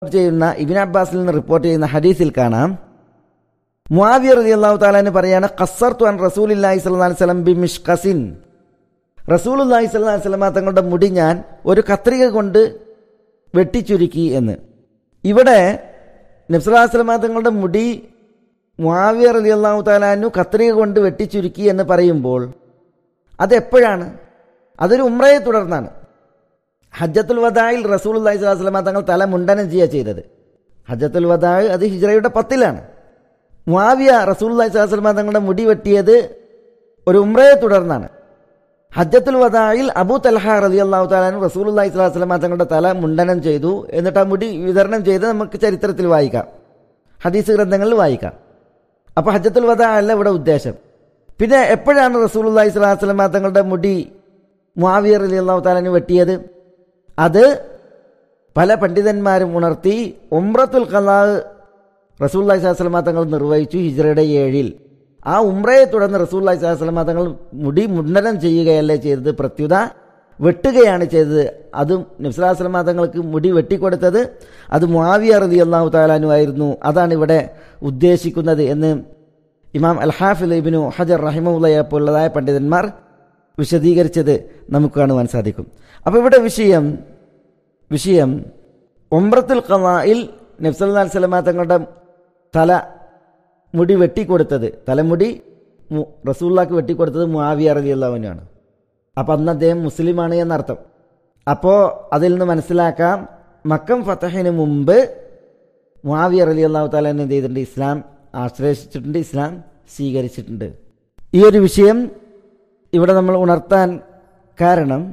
ചെയ്യുന്ന ഇബിൻ അബ്ബാസിൽ നിന്ന് റിപ്പോർട്ട് ചെയ്യുന്ന ഹദീസിൽ കാണാം മുആവിയ റളിയല്ലാഹു തആലാന് പറയാണ് ഖസ്സർതു അൻ റസൂലില്ലാഹി സ്വല്ലല്ലാഹി അലൈഹി വസല്ലം ബിമിഷ്ഖസിൻ റസൂലുള്ളാഹി സ്വല്ലല്ലാഹി അലൈഹി വസല്ലം തങ്ങളുടെ മുടി ഞാൻ ഒരു കത്രിക കൊണ്ട് വെട്ടിച്ചുരുക്കി എന്ന് ഇവിടെ നബ്സല്ലാ വസ്ലമ തങ്ങളുടെ മുടി മുആവിയ റളിയല്ലാഹു തആലാനു കത്രിക കൊണ്ട് വെട്ടിച്ചുരുക്കി എന്ന് പറയുമ്പോൾ അതെപ്പോഴാണ് അതൊരു ഉമ്രയെ തുടർന്നാണ് ഹജ്ജത്തുൽ വദായിൽ റസൂൽ അള്ളഹി സ്വലാസ്ലമ തങ്ങൾ തല മുണ്ടനം ചെയ്യുക ചെയ്തത് ഹജ്ജത്തുൽ വദായ് അത് ഹിജ്റയുടെ പത്തിലാണ് മുആവിയ റസൂൽ അള്ളഹി സ്വലാസ്ലമ തങ്ങളുടെ മുടി വെട്ടിയത് ഒരു ഉമ്രയെ തുടർന്നാണ് ഹജ്ജത്തുൽ വദായിൽ അബൂ തൽഹ റലി അള്ളാഹു താലാനും റസൂൽ അള്ളഹി സ്വലാസ്ലമ തങ്ങളുടെ തല മുണ്ടനം ചെയ്തു എന്നിട്ട് ആ മുടി വിതരണം ചെയ്ത് നമുക്ക് ചരിത്രത്തിൽ വായിക്കാം ഹദീസ് ഗ്രന്ഥങ്ങളിൽ വായിക്കാം അപ്പോൾ ഹജ്ജത്തുൽ വദാ അല്ല ഇവിടെ ഉദ്ദേശം പിന്നെ എപ്പോഴാണ് റസൂൽ അള്ളഹി സ്വലാസ്ലമ തങ്ങളുടെ മുടി മുആവിയ റലി അള്ളാഹു താലാന് വെട്ടിയത് അത് പല പണ്ഡിതന്മാരും ഉണർത്തി ഉംറത്തുൽ ഖലാഹ് റസൂല്ലായി സ്വലാസ്ലമ തങ്ങൾ നിർവഹിച്ചു ഹിജ്റയുടെ ഏഴിൽ ആ ഉംറയെ തുടർന്ന് റസൂല്ലായി സ്വലാസ്ലമ തങ്ങൾ മുടി മുണ്ടനം ചെയ്യുകയല്ലേ ചെയ്തത് പ്രത്യുത വെട്ടുകയാണ് ചെയ്തത് അതും നബ്സലാസ്ലമ തങ്ങൾക്ക് മുടി വെട്ടിക്കൊടുത്തത് അത് മുആവിയ റതി അള്ളാഹു താലാനു ആയിരുന്നു അതാണ് ഇവിടെ ഉദ്ദേശിക്കുന്നത് എന്ന് ഇമാം അൽഹാഫിൽ ഇബിനു ഹജർ റഹിമുള്ളയെ പോലുള്ളതായ പണ്ഡിതന്മാർ വിശദീകരിച്ചത് നമുക്ക് കാണുവാൻ സാധിക്കും അപ്പോൾ ഇവിടെ വിഷയം വിഷയം ഒമ്രത്തുൽ ഖലായിൽ നബ്സല്ലാ സ്വലമ തങ്ങളുടെ തല മുടി വെട്ടിക്കൊടുത്തത് തലമുടി റസൂള്ളാക്ക് വെട്ടിക്കൊടുത്തത് മുആവിയ റലി അള്ളാഹുവിനാണ് അപ്പം അന്ന് അദ്ദേഹം മുസ്ലിമാണ് എന്നർത്ഥം അപ്പോൾ അതിൽ നിന്ന് മനസ്സിലാക്കാം മക്കം ഫത്തഹിന് മുമ്പ് മുആവിയ റലി അള്ളാഹു താല എന്ത് ചെയ്തിട്ടുണ്ട് ഇസ്ലാം ആശ്രയിച്ചിട്ടുണ്ട് ഇസ്ലാം സ്വീകരിച്ചിട്ടുണ്ട് ഈ ഒരു വിഷയം ഇവിടെ നമ്മൾ ഉണർത്താൻ കാരണം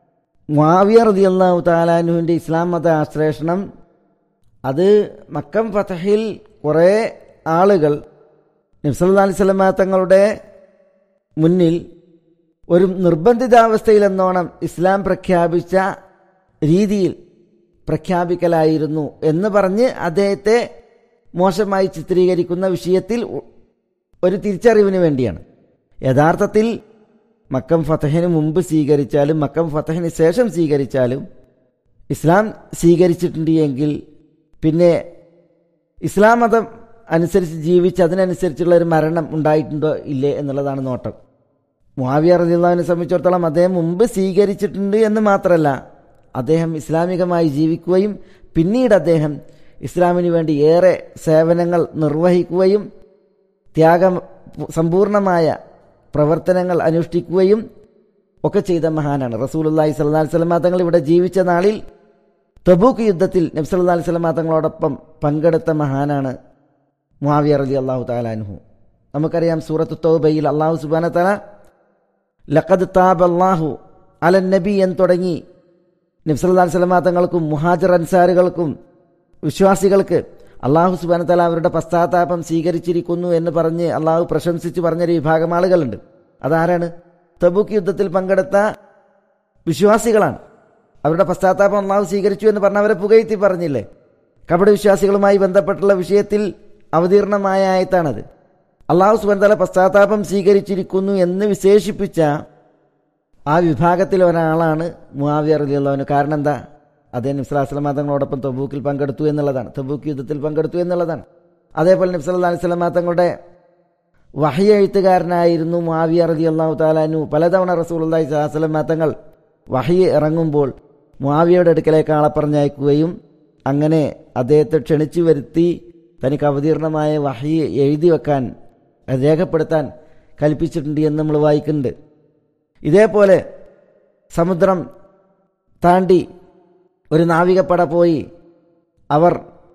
മുആവിയ റതി അള്ളാഹു താലാനുവിൻ്റെ ഇസ്ലാം മത ആശ്ലേഷണം അത് മക്കം ഫതഹിൽ കുറേ ആളുകൾ നബ്സല്ലാ അലൈഹി സ്വലമ തങ്ങളുടെ മുന്നിൽ ഒരു നിർബന്ധിതാവസ്ഥയിലെന്നോണം ഇസ്ലാം പ്രഖ്യാപിച്ച രീതിയിൽ പ്രഖ്യാപിക്കലായിരുന്നു എന്ന് പറഞ്ഞ് അദ്ദേഹത്തെ മോശമായി ചിത്രീകരിക്കുന്ന വിഷയത്തിൽ ഒരു തിരിച്ചറിവിന് വേണ്ടിയാണ് യഥാർത്ഥത്തിൽ മക്കം ഫതഹിന് മുമ്പ് സ്വീകരിച്ചാലും മക്കം ഫതഹിന് ശേഷം സ്വീകരിച്ചാലും ഇസ്ലാം സ്വീകരിച്ചിട്ടുണ്ട് എങ്കിൽ പിന്നെ ഇസ്ലാം മതം അനുസരിച്ച് ജീവിച്ച് അതിനനുസരിച്ചുള്ള ഒരു മരണം ഉണ്ടായിട്ടുണ്ടോ ഇല്ലേ എന്നുള്ളതാണ് നോട്ടം മുഹാവിയ റദിള്ളാവിനെ സംബന്ധിച്ചിടത്തോളം അദ്ദേഹം മുമ്പ് സ്വീകരിച്ചിട്ടുണ്ട് എന്ന് മാത്രമല്ല അദ്ദേഹം ഇസ്ലാമികമായി ജീവിക്കുകയും പിന്നീട് അദ്ദേഹം ഇസ്ലാമിന് വേണ്ടി ഏറെ സേവനങ്ങൾ നിർവഹിക്കുകയും ത്യാഗം സമ്പൂർണമായ പ്രവർത്തനങ്ങൾ അനുഷ്ഠിക്കുകയും ഒക്കെ ചെയ്ത മഹാനാണ് റസൂലുല്ലാഹി സ്വല്ലാ സ്വലമ തങ്ങൾ ഇവിടെ ജീവിച്ച നാളിൽ തബൂക്ക് യുദ്ധത്തിൽ നബ്സല്ലാ അലൈഹി സ്വലമ തങ്ങളോടൊപ്പം പങ്കെടുത്ത മഹാനാണ് മുാവിയ അലി അള്ളാഹു താലാൻഹു നമുക്കറിയാം സൂറത്ത് തൗബയിൽ അള്ളാഹു സുബാന തല ലഖദ് താബ് അള്ളാഹു അലൻ നബി എന്ന് തുടങ്ങി നബ്സല്ലാ സ്വലമ തങ്ങൾക്കും മുഹാജർ അൻസാറുകൾക്കും വിശ്വാസികൾക്ക് അള്ളാഹു സുബാന തല അവരുടെ പശ്ചാത്താപം സ്വീകരിച്ചിരിക്കുന്നു എന്ന് പറഞ്ഞ് അള്ളാഹു പ്രശംസിച്ച് പറഞ്ഞൊരു വിഭാഗം ആളുകളുണ്ട് അതാരാണ് തബൂക്ക് യുദ്ധത്തിൽ പങ്കെടുത്ത വിശ്വാസികളാണ് അവരുടെ പശ്ചാത്താപം അള്ളാഹു സ്വീകരിച്ചു എന്ന് പറഞ്ഞവരെ പുകഴ്ത്തി പറഞ്ഞില്ലേ കപട വിശ്വാസികളുമായി ബന്ധപ്പെട്ടുള്ള വിഷയത്തിൽ അവതീർണമായ ആയത്താണത് അള്ളാഹു സുബാൻ തല പശ്ചാത്താപം സ്വീകരിച്ചിരിക്കുന്നു എന്ന് വിശേഷിപ്പിച്ച ആ വിഭാഗത്തിൽ ഒരാളാണ് മുആവിയ റലിയുള്ളവന് കാരണം എന്താ അദ്ദേഹം നിസ്ലാസ്ലമ തങ്ങളോടൊപ്പം തബൂക്കിൽ പങ്കെടുത്തു എന്നുള്ളതാണ് തബൂക്ക് യുദ്ധത്തിൽ പങ്കെടുത്തു എന്നുള്ളതാണ് അതേപോലെ നിബ്സല്ലാ അലിസ്ലാമ തങ്ങളുടെ വഹയ എഴുത്തുകാരനായിരുന്നു മുആവിയ റതി അള്ളാഹു താലാനു പലതവണ റസൂൽ അള്ളാഹി സ്വലാസ്ലമ തങ്ങൾ വഹയ ഇറങ്ങുമ്പോൾ മുആവിയയുടെ അടുക്കലേക്ക് ആളെ പറഞ്ഞയക്കുകയും അങ്ങനെ അദ്ദേഹത്തെ ക്ഷണിച്ചു വരുത്തി തനിക്ക് അവതീർണമായ വഹയ എഴുതി വെക്കാൻ രേഖപ്പെടുത്താൻ കൽപ്പിച്ചിട്ടുണ്ട് എന്ന് നമ്മൾ വായിക്കുന്നുണ്ട് ഇതേപോലെ സമുദ്രം താണ്ടി ഒരു നാവികപ്പട പോയി അവർ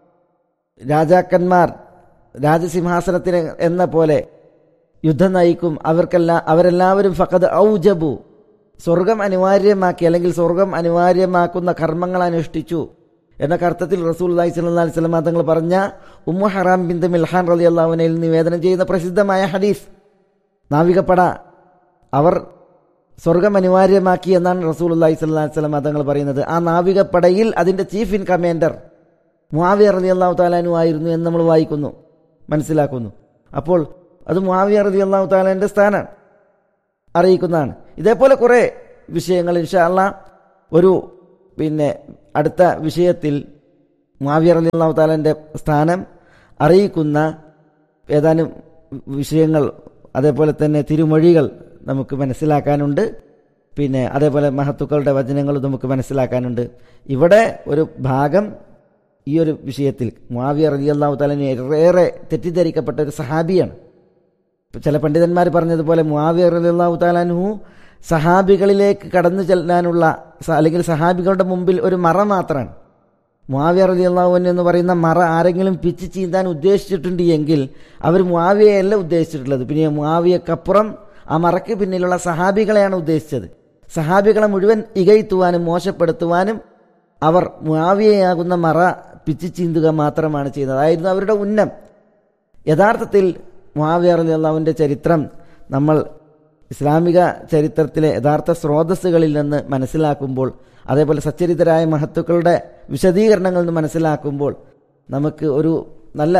രാജാക്കന്മാർ രാജസിംഹാസനത്തിന് എന്ന പോലെ യുദ്ധം നയിക്കും അവർക്കെല്ലാം അവരെല്ലാവരും ഫക്കത് ഔജബു സ്വർഗം അനിവാര്യമാക്കി അല്ലെങ്കിൽ സ്വർഗം അനിവാര്യമാക്കുന്ന കർമ്മങ്ങൾ അനുഷ്ഠിച്ചു എന്ന അർത്ഥത്തിൽ റസൂൽ അലൈഹി സ്വല്ലാ അലൈഹി സ്വലമ തങ്ങൾ പറഞ്ഞ ഉമ്മു ഹറാം ബിന്ദു മിൽഹാൻ റലി അള്ളാഹുനയിൽ നിവേദനം ചെയ്യുന്ന പ്രസിദ്ധമായ ഹദീസ് നാവികപ്പട അവർ സ്വർഗം അനിവാര്യമാക്കി എന്നാണ് റസൂൽ അള്ളാഹി സ്വല്ലാ സ്വലം തങ്ങൾ പറയുന്നത് ആ നാവികപ്പടയിൽ അതിൻ്റെ ചീഫ് ഇൻ കമാൻഡർ മുാവിയ റലി അള്ളാഹു താലാനു ആയിരുന്നു എന്ന് നമ്മൾ വായിക്കുന്നു മനസ്സിലാക്കുന്നു അപ്പോൾ അത് മുാവിയ റലി അള്ളാഹു താലാൻ്റെ സ്ഥാനമാണ് അറിയിക്കുന്നതാണ് ഇതേപോലെ കുറേ വിഷയങ്ങൾ ഇൻഷാ അല്ല ഒരു പിന്നെ അടുത്ത വിഷയത്തിൽ മുആവിയ റളിയല്ലാഹു താലാന്റെ സ്ഥാനം അറിയിക്കുന്ന ഏതാനും വിഷയങ്ങൾ അതേപോലെ തന്നെ തിരുമൊഴികൾ നമുക്ക് മനസ്സിലാക്കാനുണ്ട് പിന്നെ അതേപോലെ മഹത്തുക്കളുടെ വചനങ്ങൾ നമുക്ക് മനസ്സിലാക്കാനുണ്ട് ഇവിടെ ഒരു ഭാഗം ഈ ഒരു വിഷയത്തിൽ മുആവിയ റളിയല്ലാഹു താലിന് ഏറെ തെറ്റിദ്ധരിക്കപ്പെട്ട ഒരു സഹാബിയാണ് ചില പണ്ഡിതന്മാർ പറഞ്ഞതുപോലെ മുആവിയ റളിയല്ലാഹു താലാൻഹു സഹാബികളിലേക്ക് കടന്നു ചെല്ലാനുള്ള അല്ലെങ്കിൽ സഹാബികളുടെ മുമ്പിൽ ഒരു മറ മാത്രമാണ് മുആവിയ റളിയല്ലാഹു അൻഹു എന്ന് പറയുന്ന മറ ആരെങ്കിലും പിച്ച് ചീന്താൻ ഉദ്ദേശിച്ചിട്ടുണ്ട് എങ്കിൽ അവർ മുആവിയയല്ല ഉദ്ദേശിച്ചിട്ടുള്ളത് പിന്നെ മുആവിയക്കപ്പുറം ആ മറയ്ക്ക് പിന്നിലുള്ള സഹാബികളെയാണ് ഉദ്ദേശിച്ചത് സഹാബികളെ മുഴുവൻ ഇകയ്ത്തുവാനും മോശപ്പെടുത്തുവാനും അവർ മുആവിയയാകുന്ന മറ പിച്ച് ചീന്തുക മാത്രമാണ് ചെയ്യുന്നത് അതായിരുന്നു അവരുടെ ഉന്നം യഥാർത്ഥത്തിൽ മുആവിയ റളിയല്ലാഹുവിൻ്റെ ചരിത്രം നമ്മൾ ഇസ്ലാമിക ചരിത്രത്തിലെ യഥാർത്ഥ സ്രോതസ്സുകളിൽ നിന്ന് മനസ്സിലാക്കുമ്പോൾ അതേപോലെ സച്ചരിതരായ മഹത്തുക്കളുടെ വിശദീകരണങ്ങളിൽ നിന്ന് മനസ്സിലാക്കുമ്പോൾ നമുക്ക് ഒരു നല്ല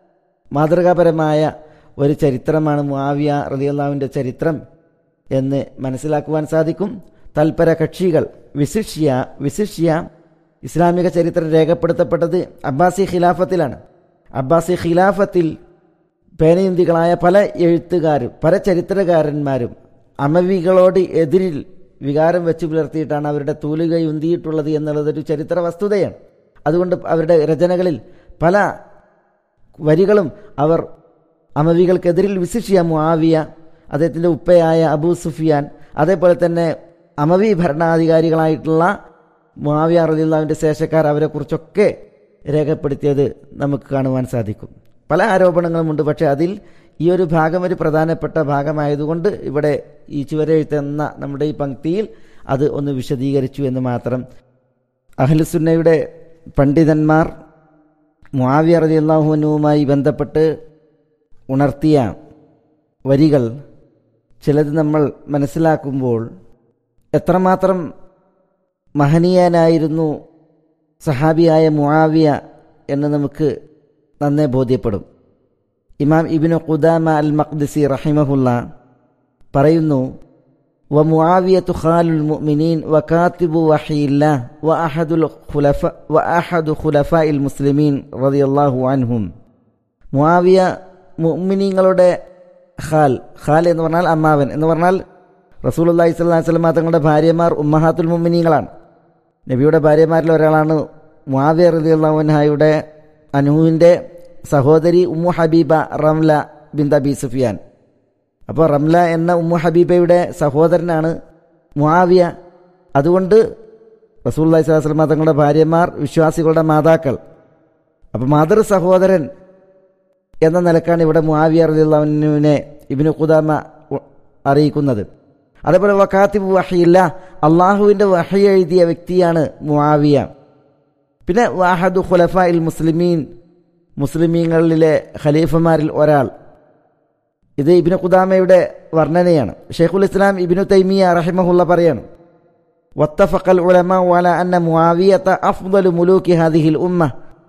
മാതൃകാപരമായ ഒരു ചരിത്രമാണ് മുആവിയ റളിയല്ലാഹുവിൻ്റെ ചരിത്രം എന്ന് മനസ്സിലാക്കുവാൻ സാധിക്കും തൽപര കക്ഷികൾ വിശിഷ്യ വിശിഷ്യ ഇസ്ലാമിക ചരിത്രം രേഖപ്പെടുത്തപ്പെട്ടത് അബ്ബാസി ഖിലാഫത്തിലാണ് അബ്ബാസി ഖിലാഫത്തിൽ പേനയുന്തികളായ പല എഴുത്തുകാരും പല ചരിത്രകാരന്മാരും അമവികളോട് എതിരിൽ വികാരം വെച്ച് പുലർത്തിയിട്ടാണ് അവരുടെ തൂലികയുന്തിയിട്ടുള്ളത് എന്നുള്ളതൊരു ചരിത്ര വസ്തുതയാണ് അതുകൊണ്ട് അവരുടെ രചനകളിൽ പല വരികളും അവർ അമവികൾക്കെതിരിൽ വിശിഷ്യ മുആവിയ അദ്ദേഹത്തിൻ്റെ ഉപ്പയായ അബൂ സുഫിയാൻ അതേപോലെ തന്നെ അമവി ഭരണാധികാരികളായിട്ടുള്ള മുആവിയ റലിള്ളാവിൻ്റെ ശേഷക്കാർ അവരെക്കുറിച്ചൊക്കെ രേഖപ്പെടുത്തിയത് നമുക്ക് കാണുവാൻ സാധിക്കും പല ആരോപണങ്ങളുമുണ്ട് പക്ഷേ അതിൽ ഈ ഒരു ഭാഗം ഒരു പ്രധാനപ്പെട്ട ഭാഗമായതുകൊണ്ട് ഇവിടെ ഈ ചുവരെഴുത്തെന്ന നമ്മുടെ ഈ പങ്ക്തിയിൽ അത് ഒന്ന് വിശദീകരിച്ചു എന്ന് മാത്രം അഹ്ലുസുന്നയുടെ പണ്ഡിതന്മാർ മുആവിയ റളിയല്ലാഹുവിനുമായി ബന്ധപ്പെട്ട് ഉണർത്തിയ വരികൾ ചിലത് നമ്മൾ മനസ്സിലാക്കുമ്പോൾ എത്രമാത്രം മഹനീയനായിരുന്നു സഹാബിയായ മുആവിയ എന്ന് നമുക്ക് നന്നേ ബോധ്യപ്പെടും ഇമാം ഇബിനു ഖുദാമ അൽ മഖ്ദിസി റഹിമഹുല്ല പറയുന്നു വ മുആവിയത്തു ഖാലുൽ മുഅ്മിനീൻ വ കാത്തിബു വഹിയില്ല വ അഹദുൽ ഖുലഫ വ അഹദു ഖുലഫാഇൽ മുസ്ലിമീൻ റളിയല്ലാഹു അൻഹും മുആവിയ മുഅ്മിനീങ്ങളുടെ ഖാൽ ഖാൽ എന്ന് പറഞ്ഞാൽ അമ്മാവൻ എന്ന് പറഞ്ഞാൽ റസൂലുള്ളാഹി സ്വല്ലല്ലാഹി അലൈഹി വസല്ലം തങ്ങളുടെ ഭാര്യമാർ ഉമ്മഹാത്തുൽ മുഅ്മിനീങ്ങളാണ് നബിയുടെ ഭാര്യമാരിൽ ഒരാളാണ് മുആവിയ റളിയല്ലാഹു അൻഹയുടെ അനുവിൻ്റെ സഹോദരി ഉമ്മു ഹബീബ റംല ബിൻ അബി സുഫിയാൻ അപ്പോൾ റംല എന്ന ഉമ്മു ഹബീബയുടെ സഹോദരനാണ് മുആവിയ അതുകൊണ്ട് റസൂല്ലായി സ്വലാസ്ലമ തങ്ങളുടെ ഭാര്യമാർ വിശ്വാസികളുടെ മാതാക്കൾ അപ്പോൾ മാതൃ സഹോദരൻ എന്ന നിലക്കാണ് ഇവിടെ മുആവിയ റലിയുള്ളവനെ ഇബിന് ഖുദാമ അറിയിക്കുന്നത് അതേപോലെ വക്കാത്തിബ് വഹിയില്ല അള്ളാഹുവിൻ്റെ വഹി എഴുതിയ വ്യക്തിയാണ് മുആവിയ പിന്നെ വാഹദു ഖുലഫ ഇൽ മുസ്ലിമീൻ മുസ്ലിമീങ്ങളിലെ ഖലീഫമാരിൽ ഒരാൾ ഇത് ഇബിന് ഖുദാമയുടെ വർണ്ണനയാണ് ഷെയ്ഖുൽ ഇസ്ലാം ഇബിനു തൈമിയ റഹിമഹുല്ല പറയാണ് വത്തഫക്കൽ ഉലമ വല അന്ന മുആവിയത്ത അഫ്ദലു മുലൂക്കി ഹാദിഹിൽ ഉമ്മ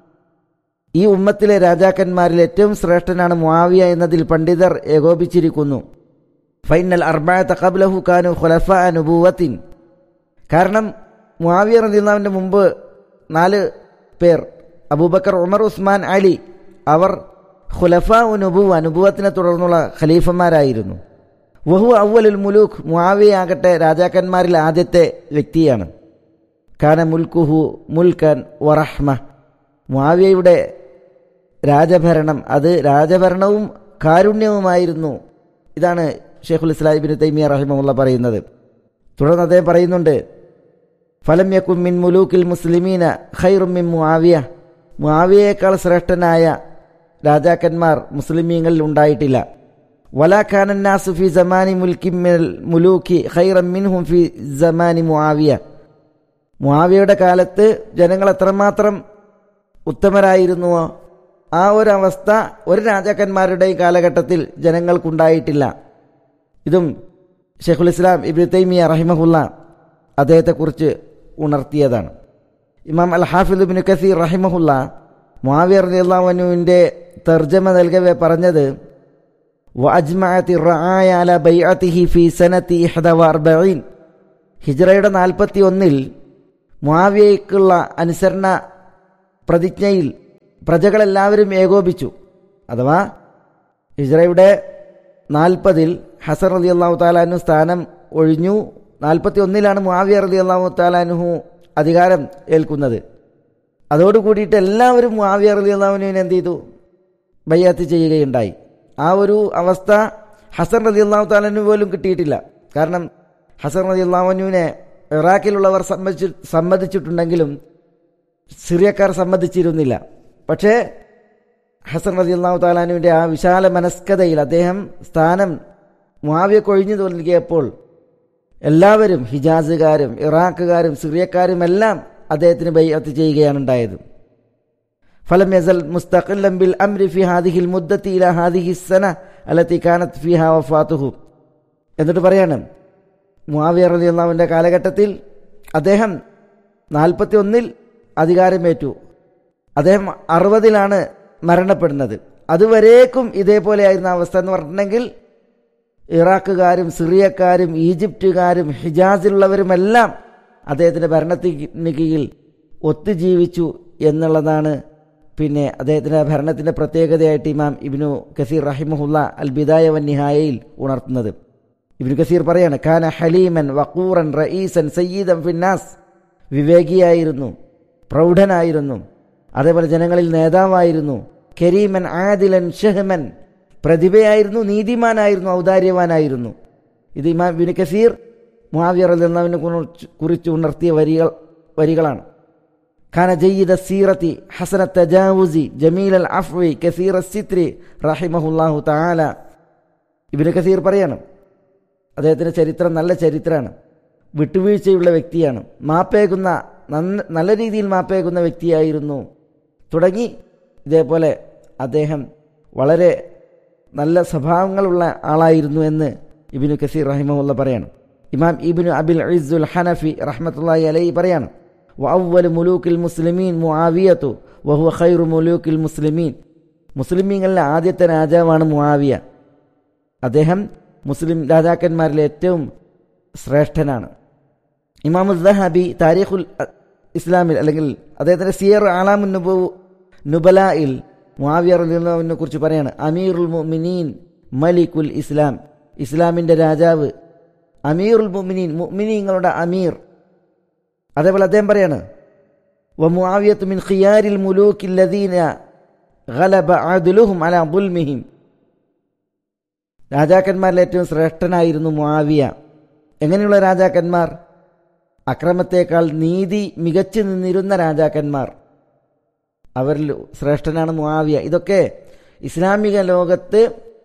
ഈ ഉമ്മത്തിലെ രാജാക്കന്മാരിൽ ഏറ്റവും ശ്രേഷ്ഠനാണ് മുആവിയ എന്നതിൽ പണ്ഡിതർ ഏകോപിച്ചിരിക്കുന്നു ഫൈനൽ അർബായത്ത കബ്ലഹു കാനു ഖുലഫ നുബൂവത്തിൻ കാരണം മുആവിയ റളിയല്ലാഹുവിന്റെ മുമ്പ് നാല് പേർ അബൂബക്കർ ഉമർ ഉസ്മാൻ അലി അവർ ഖുലഫ നുബുവ അനുഭവത്തിനെ തുടർന്നുള്ള ഖലീഫന്മാരായിരുന്നു വഹു അവലുൽ മുലൂഖ് മുആവിയാകട്ടെ രാജാക്കന്മാരിൽ ആദ്യത്തെ വ്യക്തിയാണ് കാന മുൽക്കുഹു മുൽക്കൻ വറഹ്മ മുആവിയയുടെ രാജഭരണം അത് രാജഭരണവും കാരുണ്യവുമായിരുന്നു ഇതാണ് ഷെയ്ഖുൽ ഇസ്ലാം ഇബിൻ തൈമിയ റഹിമുള്ള പറയുന്നത് തുടർന്ന് അദ്ദേഹം പറയുന്നുണ്ട് ഫലം യക്കും മിൻ മുലൂക്കിൽ മുസ്ലിമീന ഖൈറും മിൻ മുആവിയ മുആവിയേക്കാൾ ശ്രേഷ്ഠനായ രാജാക്കന്മാർ മുസ്ലിമീങ്ങളിൽ ഉണ്ടായിട്ടില്ല വലാഖാനന്നാസു ഫി ജമാനി മുൽക്കി മുലൂക്കി ഖൈറം മിൻഹും ഫി ജമാനി മുആവിയ മുആവിയയുടെ കാലത്ത് ജനങ്ങൾ എത്രമാത്രം ഉത്തമരായിരുന്നുവോ ആ ഒരു അവസ്ഥ ഒരു രാജാക്കന്മാരുടെയും കാലഘട്ടത്തിൽ ജനങ്ങൾക്കുണ്ടായിട്ടില്ല ഇതും ഷെയ്ഖുൽ ഇസ്ലാം ഇബ്നു തൈമിയ റഹിമഹുല്ല അദ്ദേഹത്തെക്കുറിച്ച് ഉണർത്തിയതാണ് ഇമാം അൽ ഹാഫിദ് ബിൻ കസീർ റഹിമഹുല്ല മുആവിയ റളിയല്ലാഹുവിൻ്റെ തർജ്ജമ നൽകവെ പറഞ്ഞത് വഅജ്മഅത്തി റആയ അല ബൈഅത്തിഹി ഫീ സനത്തി ഇഹ്ദ വഅർബഈൻ ഹിജ്റയുടെ നാൽപ്പത്തി ഒന്നിൽ മുആവിയയ്ക്കുള്ള അനുസരണ പ്രതിജ്ഞയിൽ പ്രജകളെല്ലാവരും ഏകോപിച്ചു അഥവാ ഹിജ്റയുടെ നാൽപ്പതിൽ ഹസൻ റലി അള്ളാഹു താലാനു സ്ഥാനം ഒഴിഞ്ഞു നാൽപ്പത്തി ഒന്നിലാണ് മുാവിയ റലി അള്ളാഹു താലാനുഹു അധികാരം ഏൽക്കുന്നത് അതോടുകൂടിയിട്ട് എല്ലാവരും മുാവിയ റലി അള്ളാഹുവിനെ എന്ത് ചെയ്തു ബയ്യാത്ത് ചെയ്യുകയുണ്ടായി ആ ഒരു അവസ്ഥ ഹസൻ റലി അള്ളാഹു താലാനു പോലും കിട്ടിയിട്ടില്ല കാരണം ഹസൻ റലി അള്ളാഹുനുവിനെ ഇറാഖിലുള്ളവർ സമ്മതിച്ചു സമ്മതിച്ചിട്ടുണ്ടെങ്കിലും സിറിയക്കാർ സമ്മതിച്ചിരുന്നില്ല പക്ഷേ ഹസൻ റലി അള്ളാഹു താലാനുവിൻ്റെ ആ വിശാല മനസ്കതയിൽ അദ്ദേഹം സ്ഥാനം മുാവിയ കൊഴിഞ്ഞു നൽകിയപ്പോൾ എല്ലാവരും ഹിജാസുകാരും ഇറാഖുകാരും സിറിയക്കാരും എല്ലാം അദ്ദേഹത്തിന് ബൈഅത്ത് ചെയ്യുകയാണ് ഉണ്ടായത് ഫലം യസൽ മുസ്തഖില്ലം ബിൽ അംരി ഫി ഹാദിഹിൽ മുദ്ദത്തി ഇല ഹാദിഹി സന അലത്തി കാനത്ത് ഫിഹ വഫാത്തുഹു എന്നിട്ട് പറയാണ് മുആവിയ റളിയല്ലാഹുവിൻ്റെ കാലഘട്ടത്തിൽ അദ്ദേഹം നാൽപ്പത്തി ഒന്നിൽ അധികാരമേറ്റു അദ്ദേഹം അറുപതിലാണ് മരണപ്പെടുന്നത് അതുവരേക്കും ഇതേപോലെയായിരുന്ന അവസ്ഥ എന്ന് പറഞ്ഞിട്ടുണ്ടെങ്കിൽ ഇറാഖുകാരും സിറിയക്കാരും ഈജിപ്തുകാരും ഹിജാസിലുള്ളവരുമെല്ലാം അദ്ദേഹത്തിൻ്റെ ഭരണത്തിന് കീഴിൽ ഒത്തുജീവിച്ചു എന്നുള്ളതാണ് പിന്നെ അദ്ദേഹത്തിൻ്റെ ഭരണത്തിൻ്റെ പ്രത്യേകതയായിട്ട് ഇമാം ഇബിനു കസീർ റഹിമഹുല്ല അൽ ബിദായ വൻ നിഹായയിൽ ഉണർത്തുന്നത് ഇബിനു കസീർ പറയാണ് ഖാന ഹലീമൻ വക്കൂറൻ റയീസൻ സയ്യീദൻ ഫിന്നാസ് വിവേകിയായിരുന്നു പ്രൗഢനായിരുന്നു അതേപോലെ ജനങ്ങളിൽ നേതാവായിരുന്നു കരീമൻ ആദിലൻ ഷഹ്മൻ പ്രതിഭയായിരുന്നു നീതിമാനായിരുന്നു ഔദാര്യവാനായിരുന്നു ഇത് ഇമാം ബിൻ കസീർ മുഹാവിയർ എന്നതിനെ കുറിച്ച് ഉണർത്തിയ വരികൾ വരികളാണ് ഖാന ജയ്യിദ സീറത്തി ഹസന തജാവുസി ജമീൽ അൽ അഫ്വി കസീർ സിത്രി റഹിമഹുല്ലാഹു താല ഇബിന് കസീർ പറയാണ് അദ്ദേഹത്തിൻ്റെ ചരിത്രം നല്ല ചരിത്രമാണ് വിട്ടുവീഴ്ചയുള്ള വ്യക്തിയാണ് മാപ്പേകുന്ന നല്ല രീതിയിൽ മാപ്പേകുന്ന വ്യക്തിയായിരുന്നു തുടങ്ങി ഇതേപോലെ അദ്ദേഹം വളരെ നല്ല സ്വഭാവങ്ങളുള്ള ആളായിരുന്നു എന്ന് ഇബിനു കസീർ റഹിമുള്ള പറയാണ് ഇമാം ഇബിനു അബിൽ ഇസുൽ ഹനഫി റഹ്മത്തുള്ളി അലൈ പറയാണ് വഅവ്വൽ മുലൂക്കിൽ മുസ്ലിമീൻ മുആവിയത്തു വഹുവ ഖൈറു മുലൂക്കിൽ മുസ്ലിമീൻ മുസ്ലിമീങ്ങളിലെ ആദ്യത്തെ രാജാവാണ് മുആവിയ അദ്ദേഹം മുസ്ലിം രാജാക്കന്മാരിൽ ഏറ്റവും ശ്രേഷ്ഠനാണ് ഇമാം ദഹബി താരീഖുൽ ഇസ്ലാമിൽ അല്ലെങ്കിൽ അദ്ദേഹത്തിൻ്റെ സിയർ ആലാമുൻ നുബു നുബലായിൽ മുആവിയ റളിയല്ലാഹുവിനെ കുറിച്ച് പറയാണ് അമീറുൽ മുഅ്മിനീൻ മലിക്കുൽ ഇസ്ലാം ഇസ്ലാമിൻ്റെ രാജാവ് അമീറുൽ മുഅ്മിനീൻ മുഅ്മിനീങ്ങളുടെ അമീർ അതേപോലെ അദ്ദേഹം പറയാണ് വ മുആവിയത്ത് മിൻ ഖിയാരിൽ മുലൂക്കിൽ ലദീന ഗലബ അദ്ലുഹും അലാ ദുൽമിഹിം രാജാക്കന്മാരിൽ ഏറ്റവും ശ്രേഷ്ഠനായിരുന്നു മുആവിയ എങ്ങനെയുള്ള രാജാക്കന്മാർ അക്രമത്തേക്കാൾ നീതി മികച്ചു നിന്നിരുന്ന രാജാക്കന്മാർ അവരിൽ ശ്രേഷ്ഠനാണ് മുആവിയ ഇതൊക്കെ ഇസ്ലാമിക ലോകത്ത്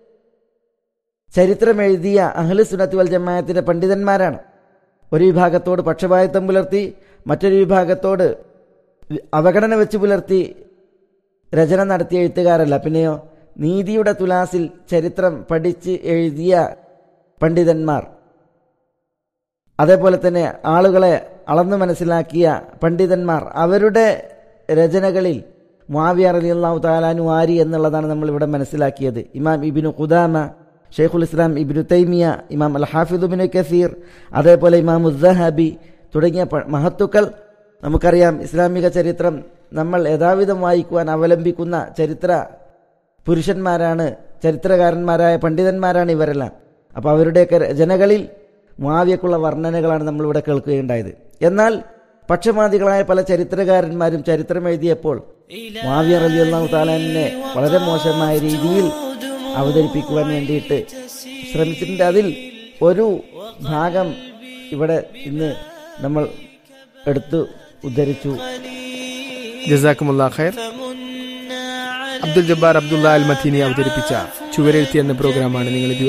ചരിത്രമെഴുതിയ അഹ്ലു സുനത്ത് വൽ ജമായത്തിൻ്റെ പണ്ഡിതന്മാരാണ് ഒരു വിഭാഗത്തോട് പക്ഷപാതിത്വം പുലർത്തി മറ്റൊരു വിഭാഗത്തോട് അവഗണന വെച്ച് പുലർത്തി രചന നടത്തിയ എഴുത്തുകാരല്ല പിന്നെയോ നീതിയുടെ തുലാസിൽ ചരിത്രം പഠിച്ച് എഴുതിയ പണ്ഡിതന്മാർ അതേപോലെ തന്നെ ആളുകളെ അളന്നു മനസ്സിലാക്കിയ പണ്ഡിതന്മാർ അവരുടെ രചനകളിൽ മുആവിയ റളിയല്ലാഹു താലാനു ആരി എന്നുള്ളതാണ് നമ്മൾ ഇവിടെ മനസ്സിലാക്കിയത് ഇമാം ഇബിനു ഖുദാമ ഷെയ്ഖുൽ ഇസ്ലാം ഇബിനു തൈമിയ ഇമാം അൽ ഹാഫിദുബിനു കസീർ അതേപോലെ ഇമാം ഉദ്ദഹബി തുടങ്ങിയ മഹത്തുക്കൾ നമുക്കറിയാം ഇസ്ലാമിക ചരിത്രം നമ്മൾ യഥാവിധം വായിക്കുവാൻ അവലംബിക്കുന്ന ചരിത്ര പുരുഷന്മാരാണ് ചരിത്രകാരന്മാരായ പണ്ഡിതന്മാരാണ് ഇവരെല്ലാം അപ്പോൾ അവരുടെയൊക്കെ രചനകളിൽ മുആവിയക്കുള്ള വർണ്ണനകളാണ് നമ്മളിവിടെ കേൾക്കുകയുണ്ടായത് എന്നാൽ പക്ഷപാതികളായ പല ചരിത്രകാരന്മാരും ചരിത്രം എഴുതിയപ്പോൾ മുആവിയ റളിയല്ലാഹു താലാനെ വളരെ മോശമായ രീതിയിൽ അവതരിപ്പിക്കുവാൻ വേണ്ടിയിട്ട് ശ്രമിച്ചിട്ടുണ്ട് അതിൽ ഒരു ഭാഗം ഇവിടെ ഇന്ന് നമ്മൾ എടുത്തു ഉദ്ധരിച്ചു ജസാക്കുമുല്ലാ ഖൈർ അബ്ദുൽ ജബ്ബാർ അബ്ദുള്ള അൽ മദീനി അവതരിപ്പിച്ച ചുവരെഴുത്തി എന്ന പ്രോഗ്രാമാണ് നിങ്ങൾ ഇത്